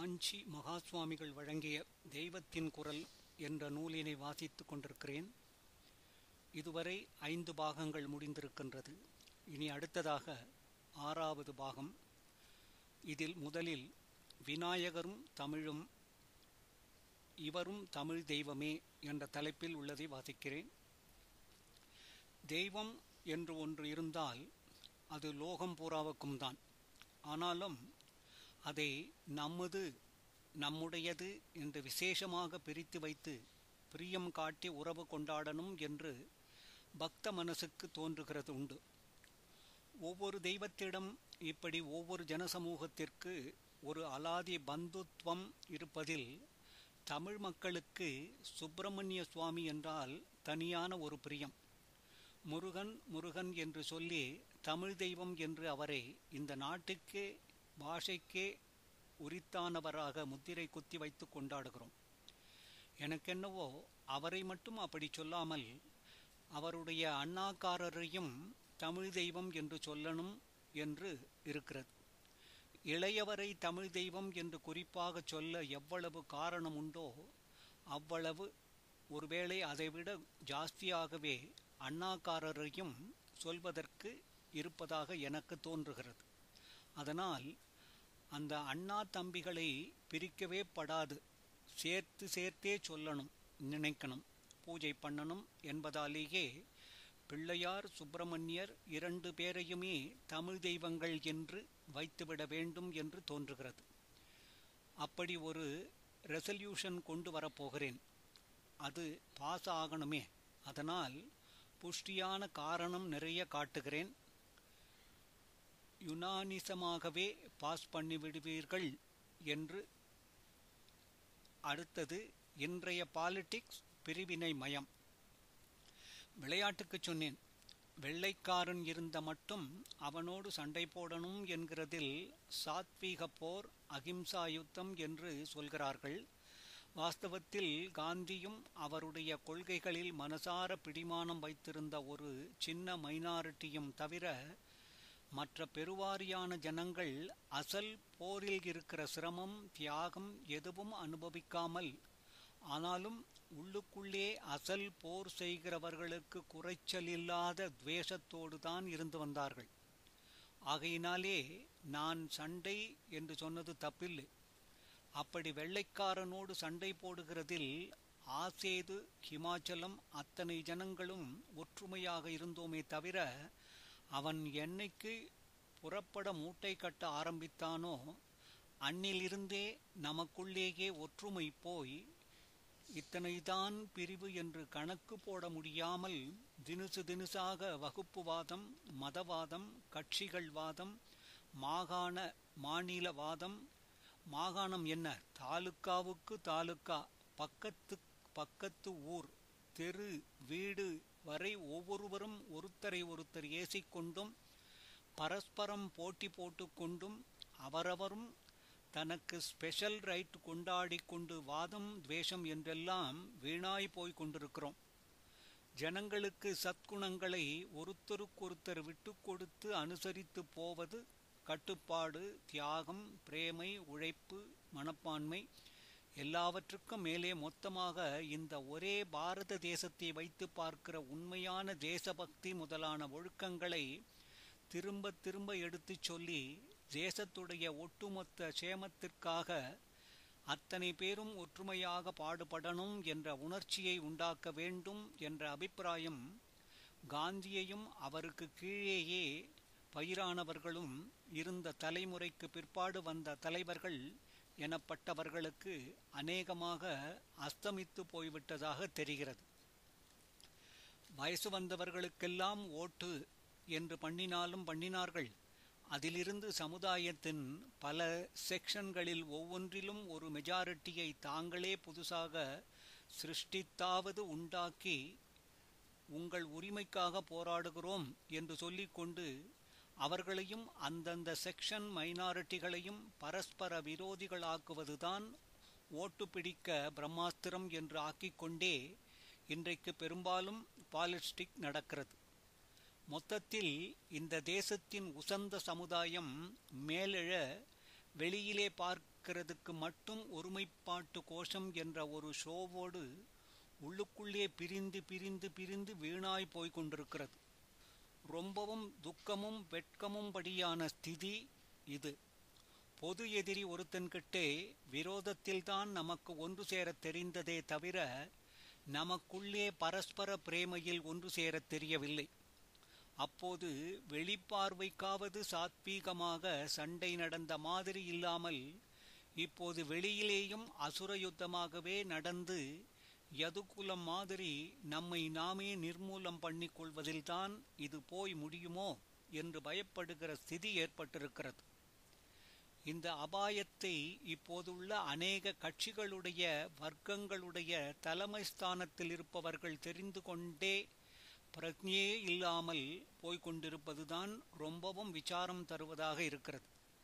காஞ்சி மகா சுவாமிகள் வழங்கிய தெய்வத்தின் குரல் என்ற நூலினை வாசித்துக் கொண்டிருக்கிறேன் இதுவரை ஐந்து பாகங்கள் முடிந்திருக்கின்றது இனி அடுத்ததாக ஆறாவது பாகம் இதில் முதலில் விநாயகரும் தமிழும் இவரும் தமிழ் தெய்வமே என்ற தலைப்பில் உள்ளதை வாசிக்கிறேன் தெய்வம் என்று ஒன்று இருந்தால் அது லோகம் பூராவுக்கும் தான் ஆனாலும் அதை நமது நம்முடையது என்று விசேஷமாக பிரித்து வைத்து பிரியம் காட்டி உறவு கொண்டாடணும் என்று பக்த மனசுக்கு தோன்றுகிறது உண்டு ஒவ்வொரு தெய்வத்திடம் இப்படி ஒவ்வொரு ஜனசமூகத்திற்கு ஒரு அலாதி பந்துத்துவம் இருப்பதில் தமிழ் மக்களுக்கு சுப்பிரமணிய சுவாமி என்றால் தனியான ஒரு பிரியம் முருகன் முருகன் என்று சொல்லி தமிழ் தெய்வம் என்று அவரை இந்த நாட்டுக்கே பாஷைக்கே உரித்தானவராக முத்திரை குத்தி வைத்து கொண்டாடுகிறோம் எனக்கென்னவோ அவரை மட்டும் அப்படி சொல்லாமல் அவருடைய அண்ணாக்காரரையும் தமிழ் தெய்வம் என்று சொல்லணும் என்று இருக்கிறது இளையவரை தமிழ் தெய்வம் என்று குறிப்பாக சொல்ல எவ்வளவு காரணம் உண்டோ அவ்வளவு ஒருவேளை அதைவிட ஜாஸ்தியாகவே அண்ணாக்காரரையும் சொல்வதற்கு இருப்பதாக எனக்கு தோன்றுகிறது அதனால் அந்த அண்ணா தம்பிகளை பிரிக்கவே படாது சேர்த்து சேர்த்தே சொல்லணும் நினைக்கணும் பூஜை பண்ணணும் என்பதாலேயே பிள்ளையார் சுப்பிரமணியர் இரண்டு பேரையுமே தமிழ் தெய்வங்கள் என்று வைத்துவிட வேண்டும் என்று தோன்றுகிறது அப்படி ஒரு ரெசல்யூஷன் கொண்டு வரப்போகிறேன் அது பாஸ் ஆகணுமே அதனால் புஷ்டியான காரணம் நிறைய காட்டுகிறேன் யுனானிசமாகவே பாஸ் பண்ணிவிடுவீர்கள் என்று அடுத்தது இன்றைய பாலிடிக்ஸ் பிரிவினை மயம் விளையாட்டுக்கு சொன்னேன் வெள்ளைக்காரன் இருந்த மட்டும் அவனோடு சண்டை போடணும் என்கிறதில் சாத்வீக போர் அகிம்சா யுத்தம் என்று சொல்கிறார்கள் வாஸ்தவத்தில் காந்தியும் அவருடைய கொள்கைகளில் மனசார பிடிமானம் வைத்திருந்த ஒரு சின்ன மைனாரிட்டியும் தவிர மற்ற பெருவாரியான ஜனங்கள் அசல் போரில் இருக்கிற சிரமம் தியாகம் எதுவும் அனுபவிக்காமல் ஆனாலும் உள்ளுக்குள்ளே அசல் போர் செய்கிறவர்களுக்கு குறைச்சல் இல்லாத துவேஷத்தோடு தான் இருந்து வந்தார்கள் ஆகையினாலே நான் சண்டை என்று சொன்னது தப்பில்லை அப்படி வெள்ளைக்காரனோடு சண்டை போடுகிறதில் ஆசேது ஹிமாச்சலம் அத்தனை ஜனங்களும் ஒற்றுமையாக இருந்தோமே தவிர அவன் என்னைக்கு புறப்பட மூட்டை கட்ட ஆரம்பித்தானோ அன்னிலிருந்தே நமக்குள்ளேயே ஒற்றுமை போய் இத்தனைதான் பிரிவு என்று கணக்கு போட முடியாமல் தினுசு தினுசாக வகுப்புவாதம் மதவாதம் கட்சிகள் வாதம் மாகாண மாநிலவாதம் மாகாணம் என்ன தாலுக்காவுக்கு தாலுக்கா பக்கத்து பக்கத்து ஊர் தெரு வீடு வரை ஒவ்வொருவரும் ஒருத்தரை ஒருத்தர் ஏசிக்கொண்டும் பரஸ்பரம் போட்டி போட்டுக்கொண்டும் அவரவரும் தனக்கு ஸ்பெஷல் ரைட் கொண்டாடி கொண்டு வாதம் துவேஷம் என்றெல்லாம் வீணாய் போய் கொண்டிருக்கிறோம் ஜனங்களுக்கு சத்குணங்களை ஒருத்தருக்கொருத்தர் விட்டு கொடுத்து அனுசரித்து போவது கட்டுப்பாடு தியாகம் பிரேமை உழைப்பு மனப்பான்மை எல்லாவற்றுக்கும் மேலே மொத்தமாக இந்த ஒரே பாரத தேசத்தை வைத்து பார்க்கிற உண்மையான தேசபக்தி முதலான ஒழுக்கங்களை திரும்ப திரும்ப எடுத்துச் சொல்லி தேசத்துடைய ஒட்டுமொத்த சேமத்திற்காக அத்தனை பேரும் ஒற்றுமையாக பாடுபடணும் என்ற உணர்ச்சியை உண்டாக்க வேண்டும் என்ற அபிப்பிராயம் காந்தியையும் அவருக்கு கீழேயே பயிரானவர்களும் இருந்த தலைமுறைக்கு பிற்பாடு வந்த தலைவர்கள் எனப்பட்டவர்களுக்கு அநேகமாக அஸ்தமித்து போய்விட்டதாக தெரிகிறது வயசு வந்தவர்களுக்கெல்லாம் ஓட்டு என்று பண்ணினாலும் பண்ணினார்கள் அதிலிருந்து சமுதாயத்தின் பல செக்ஷன்களில் ஒவ்வொன்றிலும் ஒரு மெஜாரிட்டியை தாங்களே புதுசாக சிருஷ்டித்தாவது உண்டாக்கி உங்கள் உரிமைக்காக போராடுகிறோம் என்று சொல்லிக்கொண்டு அவர்களையும் அந்தந்த செக்ஷன் மைனாரிட்டிகளையும் பரஸ்பர விரோதிகளாக்குவதுதான் ஓட்டு பிடிக்க பிரம்மாஸ்திரம் என்று ஆக்கிக்கொண்டே இன்றைக்கு பெரும்பாலும் பாலிஸ்டிக் நடக்கிறது மொத்தத்தில் இந்த தேசத்தின் உசந்த சமுதாயம் மேலெழ வெளியிலே பார்க்கிறதுக்கு மட்டும் ஒருமைப்பாட்டு கோஷம் என்ற ஒரு ஷோவோடு உள்ளுக்குள்ளே பிரிந்து பிரிந்து பிரிந்து வீணாய் போய்க் கொண்டிருக்கிறது ரொம்பவும் துக்கமும் வெட்கமும் படியான ஸ்திதி இது பொது எதிரி ஒருத்தன்கிட்டே விரோதத்தில்தான் நமக்கு ஒன்று சேரத் தெரிந்ததே தவிர நமக்குள்ளே பரஸ்பர பிரேமையில் ஒன்று சேரத் தெரியவில்லை அப்போது வெளிப்பார்வைக்காவது சாத்வீகமாக சண்டை நடந்த மாதிரி இல்லாமல் இப்போது வெளியிலேயும் அசுர யுத்தமாகவே நடந்து யதுகுலம் மாதிரி நம்மை நாமே நிர்மூலம் பண்ணிக் கொள்வதில்தான் இது போய் முடியுமோ என்று பயப்படுகிற ஸ்திதி ஏற்பட்டிருக்கிறது இந்த அபாயத்தை இப்போதுள்ள அநேக கட்சிகளுடைய வர்க்கங்களுடைய தலைமை ஸ்தானத்தில் இருப்பவர்கள் தெரிந்து கொண்டே பிரஜையே இல்லாமல் போய்கொண்டிருப்பதுதான் ரொம்பவும் விசாரம் தருவதாக இருக்கிறது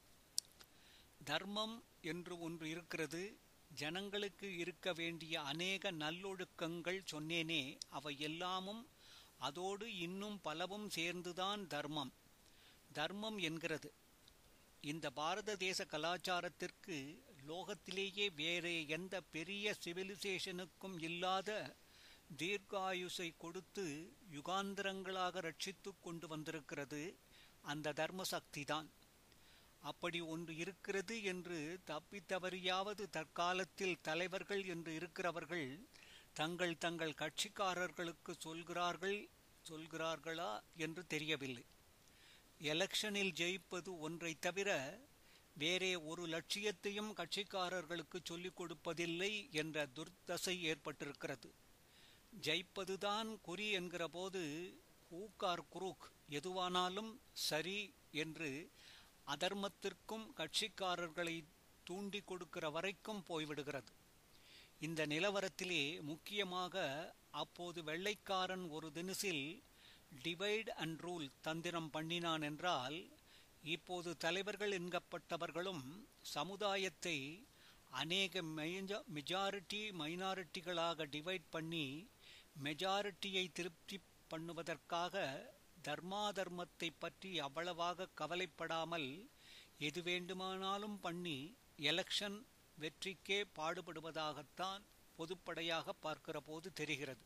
தர்மம் என்று ஒன்று இருக்கிறது ஜனங்களுக்கு இருக்க வேண்டிய அநேக நல்லொழுக்கங்கள் சொன்னேனே அவை எல்லாமும் அதோடு இன்னும் பலவும் சேர்ந்துதான் தர்மம் தர்மம் என்கிறது இந்த பாரத தேச கலாச்சாரத்திற்கு லோகத்திலேயே வேறு எந்த பெரிய சிவிலைசேஷனுக்கும் இல்லாத தீர்க்காயுசை கொடுத்து யுகாந்திரங்களாக ரட்சித்து கொண்டு வந்திருக்கிறது அந்த தர்ம சக்திதான் அப்படி ஒன்று இருக்கிறது என்று தப்பித்தவறியாவது தற்காலத்தில் தலைவர்கள் என்று இருக்கிறவர்கள் தங்கள் தங்கள் கட்சிக்காரர்களுக்கு சொல்கிறார்கள் சொல்கிறார்களா என்று தெரியவில்லை எலெக்ஷனில் ஜெயிப்பது ஒன்றை தவிர வேறே ஒரு லட்சியத்தையும் கட்சிக்காரர்களுக்கு சொல்லிக் கொடுப்பதில்லை என்ற துர்தசை ஏற்பட்டிருக்கிறது ஜெயிப்பதுதான் குறி என்கிற போது ஊக்கார் குரூக் எதுவானாலும் சரி என்று அதர்மத்திற்கும் கட்சிக்காரர்களை தூண்டி கொடுக்கிற வரைக்கும் போய்விடுகிறது இந்த நிலவரத்திலே முக்கியமாக அப்போது வெள்ளைக்காரன் ஒரு தினசில் டிவைட் அண்ட் ரூல் தந்திரம் பண்ணினான் என்றால் இப்போது தலைவர்கள் என்கப்பட்டவர்களும் சமுதாயத்தை அநேக மெஜாரிட்டி மைனாரிட்டிகளாக டிவைட் பண்ணி மெஜாரிட்டியை திருப்தி பண்ணுவதற்காக தர்மாதர்மத்தை பற்றி அவ்வளவாக கவலைப்படாமல் எது வேண்டுமானாலும் பண்ணி எலெக்ஷன் வெற்றிக்கே பாடுபடுவதாகத்தான் பொதுப்படையாக பார்க்கிற போது தெரிகிறது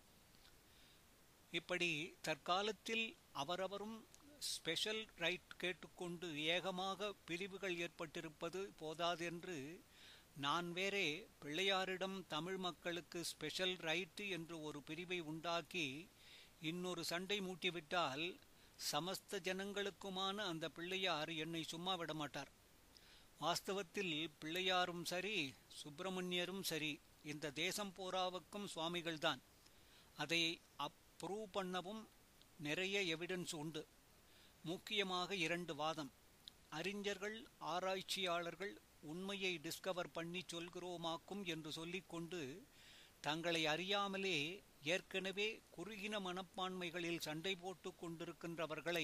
இப்படி தற்காலத்தில் அவரவரும் ஸ்பெஷல் ரைட் கேட்டுக்கொண்டு ஏகமாக பிரிவுகள் ஏற்பட்டிருப்பது போதாதென்று நான் வேறே பிள்ளையாரிடம் தமிழ் மக்களுக்கு ஸ்பெஷல் ரைட்டு என்று ஒரு பிரிவை உண்டாக்கி இன்னொரு சண்டை மூட்டிவிட்டால் சமஸ்த ஜனங்களுக்குமான அந்த பிள்ளையார் என்னை சும்மா விட மாட்டார் வாஸ்தவத்தில் பிள்ளையாரும் சரி சுப்பிரமணியரும் சரி இந்த தேசம் போராவுக்கும் சுவாமிகள்தான் அதை அப்ரூவ் பண்ணவும் நிறைய எவிடன்ஸ் உண்டு முக்கியமாக இரண்டு வாதம் அறிஞர்கள் ஆராய்ச்சியாளர்கள் உண்மையை டிஸ்கவர் பண்ணி சொல்கிறோமாக்கும் என்று சொல்லிக்கொண்டு தங்களை அறியாமலே ஏற்கனவே குறுகின மனப்பான்மைகளில் சண்டை போட்டு கொண்டிருக்கின்றவர்களை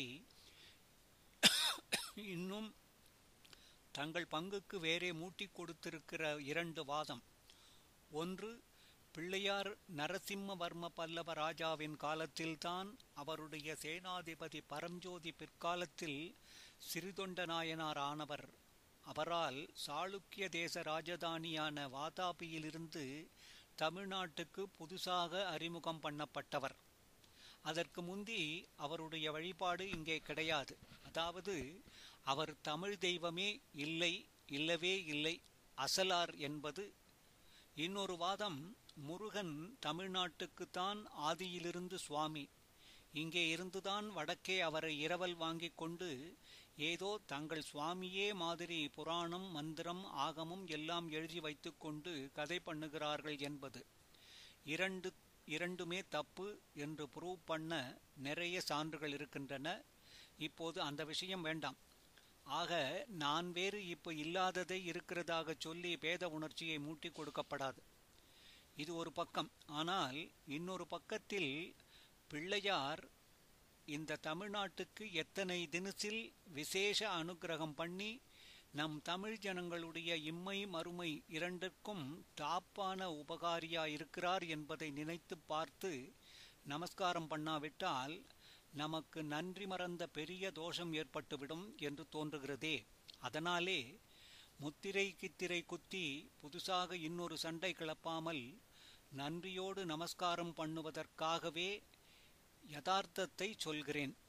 இன்னும் தங்கள் பங்குக்கு வேறே மூட்டிக் கொடுத்திருக்கிற இரண்டு வாதம் ஒன்று பிள்ளையார் நரசிம்மவர்ம பல்லவ ராஜாவின் காலத்தில்தான் அவருடைய சேனாதிபதி பரஞ்சோதி பிற்காலத்தில் சிறிதொண்ட நாயனார் ஆனவர் அவரால் சாளுக்கிய தேச ராஜதானியான வாதாபியிலிருந்து தமிழ்நாட்டுக்கு புதுசாக அறிமுகம் பண்ணப்பட்டவர் அதற்கு முந்தி அவருடைய வழிபாடு இங்கே கிடையாது அதாவது அவர் தமிழ் தெய்வமே இல்லை இல்லவே இல்லை அசலார் என்பது இன்னொரு வாதம் முருகன் தமிழ்நாட்டுக்குத்தான் ஆதியிலிருந்து சுவாமி இங்கே இருந்துதான் வடக்கே அவரை இரவல் வாங்கிக் கொண்டு ஏதோ தங்கள் சுவாமியே மாதிரி புராணம் மந்திரம் ஆகமும் எல்லாம் எழுதி வைத்துக்கொண்டு கதை பண்ணுகிறார்கள் என்பது இரண்டு இரண்டுமே தப்பு என்று ப்ரூவ் பண்ண நிறைய சான்றுகள் இருக்கின்றன இப்போது அந்த விஷயம் வேண்டாம் ஆக நான் வேறு இப்போ இல்லாததை இருக்கிறதாக சொல்லி பேத உணர்ச்சியை மூட்டி கொடுக்கப்படாது இது ஒரு பக்கம் ஆனால் இன்னொரு பக்கத்தில் பிள்ளையார் இந்த தமிழ்நாட்டுக்கு எத்தனை தினசில் விசேஷ அனுகிரகம் பண்ணி நம் தமிழ் ஜனங்களுடைய இம்மை மறுமை இரண்டிற்கும் டாப்பான உபகாரியா இருக்கிறார் என்பதை நினைத்து பார்த்து நமஸ்காரம் பண்ணாவிட்டால் நமக்கு நன்றி மறந்த பெரிய தோஷம் ஏற்பட்டுவிடும் என்று தோன்றுகிறதே அதனாலே முத்திரை கித்திரை குத்தி புதுசாக இன்னொரு சண்டை கிளப்பாமல் நன்றியோடு நமஸ்காரம் பண்ணுவதற்காகவே யதார்த்தத்தை சொல்கிறேன்